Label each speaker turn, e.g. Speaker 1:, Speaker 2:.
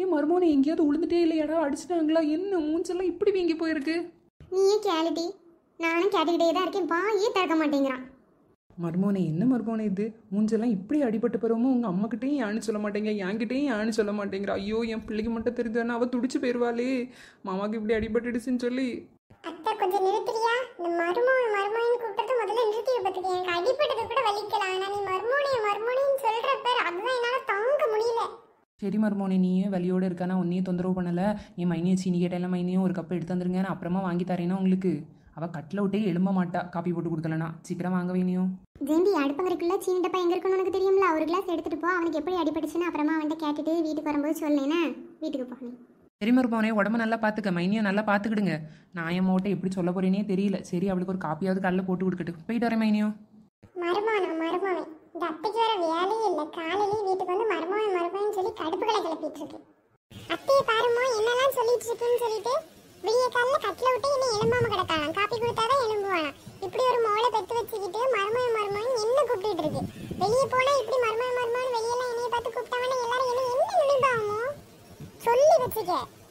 Speaker 1: ஏன் மருமோனை எங்கேயாவது உளுந்துட்டே இல்லையாடா அடிச்சிட்டாங்களா என்ன மூஞ்செல்லாம் இப்படி வீங்கி போயிருக்கு
Speaker 2: நீயே கேளுடி நானும் கேட்டுக்கிட்டே தான் இருக்கேன் வாயே திறக்க மாட்டேங்கிறான்
Speaker 1: மருமோனே என்ன மருமோனே இது மூஞ்செல்லாம் இப்படி அடிபட்டு போகிறோமோ உங்கள் அம்மாக்கிட்டையும் யான்னு சொல்ல மாட்டேங்க என்கிட்டயும் யான்னு சொல்ல மாட்டேங்கிறா ஐயோ என் பிள்ளைக்கு மட்டும் தெரிஞ்சானா அவள் துடிச்சு போயிடுவாளே மாமாவுக்கு இப்படி அடிபட்டுடுச்சுன்னு சொல்லி
Speaker 3: அத்தை கொஞ்சம் நிறுத்துறியா இந்த மருமகன் மருமகன் கூப்பிட்டது முதல்ல நிறுத்தி பத்துக்கு எனக்கு அடிப்பட்டது கூட வலிக்கலாம் ஆனா நீ மருமோனே மருமோனின்னு சொல்ற பேர் அதுதான் என்னால தாங்க முடியல
Speaker 1: சரி மருமோனே நீயே வலியோடு இருக்கானா உன்னையும் தொந்தரவு பண்ணலை என் மைனியை சீனி கேட்டால மைனியும் ஒரு கப் எடுத்து வந்துருங்க நான் அப்புறமா வாங்கி தரேன்னா உங்களுக்கு அவள் கட்டில் விட்டே எழும்ப மாட்டா காப்பி போட்டு கொடுக்கலனா சீக்கிரம் வாங்க வேணியும்
Speaker 2: ஜெயந்தி அடுப்பங்கரைக்குள்ள சீனி டப்பா எங்க இருக்குன்னு உனக்கு தெரியும்ல ஒரு கிளாஸ் எடுத்துட்டு போ அவனுக்கு எப்படி அடிபட்டுச்சுன்னு அப்புறமா அவன்கிட்ட கேட்டுட்டு வீட்டுக்கு வரும்போது சொல்லேனே வீட்டுக்கு போ நீ
Speaker 1: சரி மருமோனே உடம்ப நல்லா பார்த்துக்க மைனியும் நல்லா பார்த்துக்கிடுங்க நான் என் மோட்டை எப்படி சொல்ல போறேனே தெரியல சரி அவளுக்கு ஒரு காப்பியாவது காலைல போட்டு கொடுக்கட்டு போயிட்டு வரேன் மைனியும்
Speaker 3: மருமகனா மருமகன் இந்த அத்தைக்கு வேற வேலையே இல்லை காலையிலேயே வீட்டுக்கு வந்து மருமகன் மருமகன் சொல்லி கடுப்புகளை கிளப்பிட்டு இருக்கு அத்தையை பாருமோ என்னெல்லாம் சொல்லிட்டு இருக்குன்னு சொல்லிட்டு விடிய காலைல கட்டில விட்டு என்ன எலும்பாம கிடக்கானாம் காப்பி கொடுத்தாதான் எலும்புவானாம் இப்படி ஒரு மோளை பெத்து வச்சுக்கிட்டு மருமகன் மருமகன் என்ன கூப்பிட்டு இருக்கு வெளியே போனா இப்படி மருமகன் மருமகன் வெளியெல்லாம் என்னைய பார்த்து கூப்பிட்டாங்கன்னா எல்லாரும் என்ன என்ன நினைப்பாமோ சொல்லி வச்சுக்க